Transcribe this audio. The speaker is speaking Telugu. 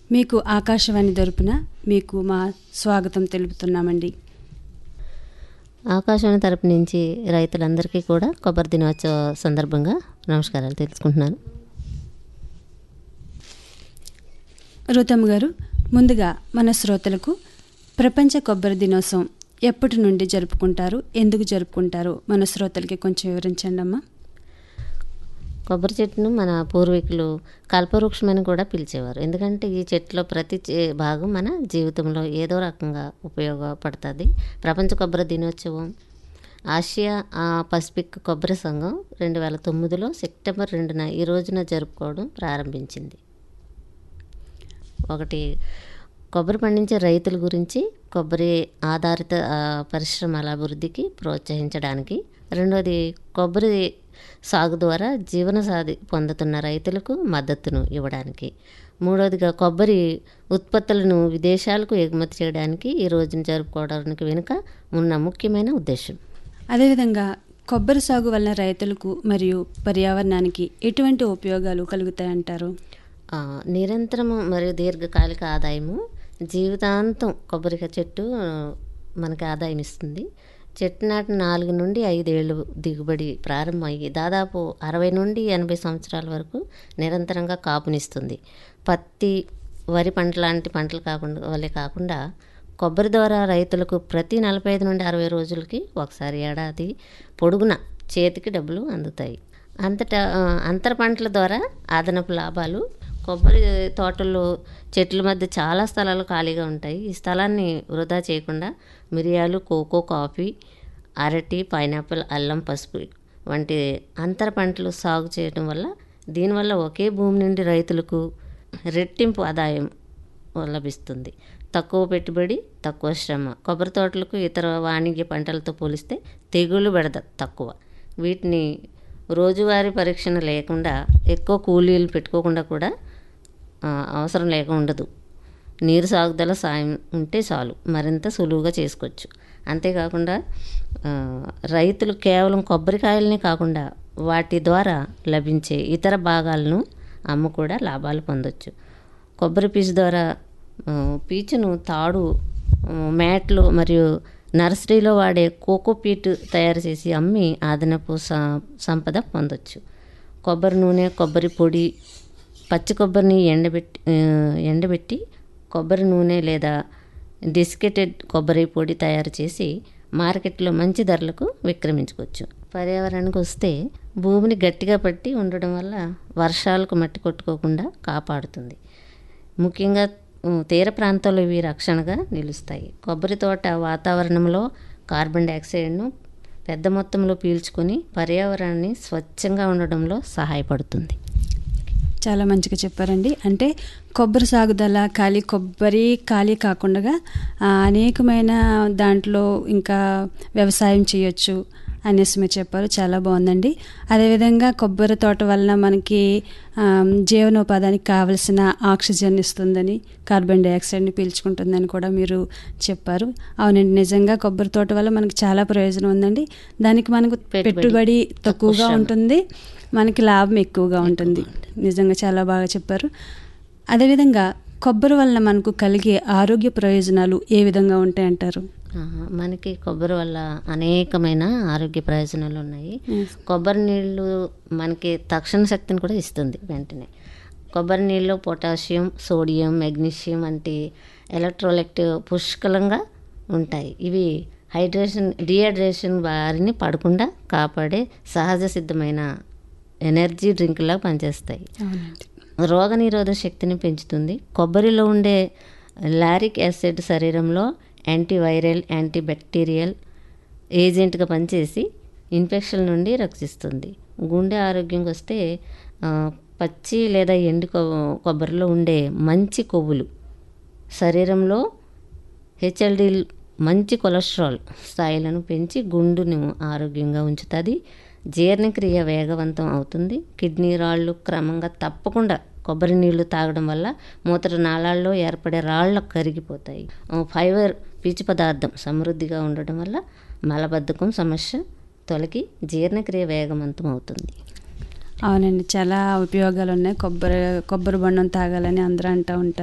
మీకు ఆకాశవాణి తరపున మీకు మా స్వాగతం తెలుపుతున్నామండి ఆకాశవాణి తరపు నుంచి రైతులందరికీ కూడా కొబ్బరి దినోత్సవ సందర్భంగా నమస్కారాలు తెలుసుకుంటున్నాను రూతమ్మ గారు ముందుగా మన శ్రోతలకు ప్రపంచ కొబ్బరి దినోత్సవం ఎప్పటి నుండి జరుపుకుంటారు ఎందుకు జరుపుకుంటారు మన శ్రోతలకి కొంచెం వివరించండి అమ్మా కొబ్బరి చెట్టును మన పూర్వీకులు కల్పవృక్షమని కూడా పిలిచేవారు ఎందుకంటే ఈ చెట్టులో ప్రతి చే- భాగం మన జీవితంలో ఏదో రకంగా ఉపయోగపడుతుంది ప్రపంచ కొబ్బరి దినోత్సవం ఆసియా ఆ, పసిఫిక్ కొబ్బరి సంఘం రెండు వేల తొమ్మిదిలో సెప్టెంబర్ రెండున ఈ రోజున జరుపుకోవడం ప్రారంభించింది ఒకటి కొబ్బరి పండించే రైతుల గురించి కొబ్బరి ఆధారిత ఆ, పరిశ్రమల అభివృద్ధికి ప్రోత్సహించడానికి రెండోది కొబ్బరి సాగు ద్వారా జీవనసాధి పొందుతున్న రైతులకు మద్దతును ఇవ్వడానికి మూడోదిగా కొబ్బరి ఉత్పత్తులను విదేశాలకు ఎగుమతి చేయడానికి ఈ రోజున జరుపుకోవడానికి వెనుక ఉన్న ముఖ్యమైన ఉద్దేశం అదేవిధంగా కొబ్బరి సాగు వలన రైతులకు మరియు పర్యావరణానికి ఎటువంటి ఉపయోగాలు కలుగుతాయంటారు ఆ, నిరంతరము మరియు దీర్ఘకాలిక ఆదాయము జీవితాంతం కొబ్బరికాయ చెట్టు ఆ, మనకి ఆదాయం ఇస్తుంది చెట్టు నాటి నాలుగు నుండి ఐదేళ్ళు దిగుబడి ప్రారంభమయ్యి దాదాపు అరవై నుండి ఎనభై సంవత్సరాల వరకు నిరంతరంగా కాపునిస్తుంది పత్తి వరి పంట లాంటి పంటలు కాకుండా వల్లే కాకుండా కొబ్బరి ద్వారా రైతులకు ప్రతి నలభై ఐదు నుండి అరవై రోజులకి ఒకసారి ఏడాది పొడుగున చేతికి డబ్బులు అందుతాయి అంతటా ఆ, అంతర పంటల ద్వారా అదనపు లాభాలు కొబ్బరి తోటల్లో చెట్ల మధ్య చాలా స్థలాలు ఖాళీగా ఉంటాయి ఈ స్థలాన్ని వృధా చేయకుండా మిరియాలు కోకో కాఫీ అరటి పైనాపిల్ అల్లం పసుపు వంటి అంతర పంటలు సాగు చేయడం వల్ల దీనివల్ల ఒకే భూమి నుండి రైతులకు రెట్టింపు ఆదాయం లభిస్తుంది తక్కువ పెట్టుబడి తక్కువ శ్రమ కొబ్బరి తోటలకు ఇతర వాణిజ్య పంటలతో పోలిస్తే తెగులు బెడద తక్కువ వీటిని రోజువారీ పరీక్షణ లేకుండా ఎక్కువ కూలీలు పెట్టుకోకుండా కూడా ఆ, అవసరం లేక ఉండదు నీరు సాగుదల సాయం ఉంటే చాలు మరింత సులువుగా చేసుకోవచ్చు అంతేకాకుండా ఆ, రైతులు కేవలం కొబ్బరికాయలనే కాకుండా వాటి ద్వారా లభించే ఇతర భాగాలను అమ్ము కూడా లాభాలు పొందొచ్చు కొబ్బరి పీచు ద్వారా ఆ, పీచును తాడు ఆ, మ్యాట్లు మరియు నర్సరీలో వాడే కోకోపీట్ తయారు చేసి అమ్మి అదనపు స- సంపద పొందొచ్చు కొబ్బరి నూనె కొబ్బరి పొడి పచ్చి కొబ్బరిని ఎండబెట్టి ఆ, ఎండబెట్టి కొబ్బరి నూనె లేదా డిస్కెటెడ్ కొబ్బరి పొడి తయారు చేసి మార్కెట్లో మంచి ధరలకు విక్రమించుకోవచ్చు పర్యావరణానికి వస్తే భూమిని గట్టిగా పట్టి ఉండడం వల్ల వర్షాలకు మట్టి కొట్టుకోకుండా కాపాడుతుంది ముఖ్యంగా ఉమ్, తీర ప్రాంతాల్లో ఇవి రక్షణగా నిలుస్తాయి కొబ్బరి తోట వాతావరణంలో కార్బన్ డైఆక్సైడ్ను పెద్ద మొత్తంలో పీల్చుకొని పర్యావరణాన్ని స్వచ్ఛంగా ఉండడంలో సహాయపడుతుంది చాలా మంచిగా చెప్పారండి అంటే కొబ్బరి సాగుదల ఖాళీ కొబ్బరి ఖాళీ కాకుండా ఆ, అనేకమైన దాంట్లో ఇంకా వ్యవసాయం చేయొచ్చు అనేసి మీరు చెప్పారు చాలా బాగుందండి అదేవిధంగా కొబ్బరి తోట వలన మనకి ఆ, జీవనోపాధానికి కావలసిన ఆక్సిజన్ ఇస్తుందని కార్బన్ డైఆక్సైడ్ని పీల్చుకుంటుందని కూడా మీరు చెప్పారు అవునండి నిజంగా కొబ్బరి తోట వల్ల మనకి చాలా ప్రయోజనం ఉందండి దానికి మనకు పెట్టుబడి పెట్టుబడి తక్కువగా శ్రమ. ఉంటుంది మనకి లాభం ఎక్కువగా ఉంటుంది నిజంగా చాలా బాగా చెప్పారు అదేవిధంగా కొబ్బరి వలన మనకు కలిగే ఆరోగ్య ప్రయోజనాలు ఏ విధంగా ఉంటాయంటారు ఆహా, మనకి కొబ్బరి వల్ల అనేకమైన ఆరోగ్య ప్రయోజనాలు ఉన్నాయి కొబ్బరి నీళ్ళు మనకి తక్షణ శక్తిని కూడా ఇస్తుంది వెంటనే కొబ్బరి నీళ్ళలో పొటాషియం సోడియం మెగ్నీషియం వంటి ఎలక్ట్రోలైట్ పుష్కలంగా ఉంటాయి ఇవి హైడ్రేషన్ డిహైడ్రేషన్ బారిని పడకుండా కాపాడే సహజ సిద్ధమైన ఎనర్జీ డ్రింక్లా పనిచేస్తాయి అవునండి రోగనిరోధక శక్తిని పెంచుతుంది కొబ్బరిలో ఉండే లారిక్ యాసిడ్ శరీరంలో యాంటీవైరల్ యాంటీబ్యాక్టీరియల్ ఏజెంట్గా పనిచేసి ఇన్ఫెక్షన్ నుండి రక్షిస్తుంది గుండె ఆరోగ్యంకి వస్తే ఆ, పచ్చి లేదా ఎండు కొ- కొబ్బరిలో ఉండే మంచి కొవ్వులు శరీరంలో హెచ్ఎల్డి మంచి కొలెస్ట్రాల్ స్థాయిలను పెంచి గుండును ఆరోగ్యంగా ఉంచుతుంది జీర్ణక్రియ వేగవంతం అవుతుంది కిడ్నీ రాళ్ళు క్రమంగా తప్పకుండా కొబ్బరి నీళ్లు తాగడం వల్ల మూత్ర నాళాల్లో ఏర్పడే రాళ్ళు కరిగిపోతాయి ఆ, ఫైబర్ పీచు పదార్థం సమృద్ధిగా ఉండడం వల్ల మలబద్ధకం సమస్య తొలగి జీర్ణక్రియ వేగవంతం అవుతుంది అవునండి చాలా ఉపయోగాలు ఉన్నాయి కొబ్బరి కొబ్బరి బొండం తాగాలని అందరూ అంటూ ఉంటారు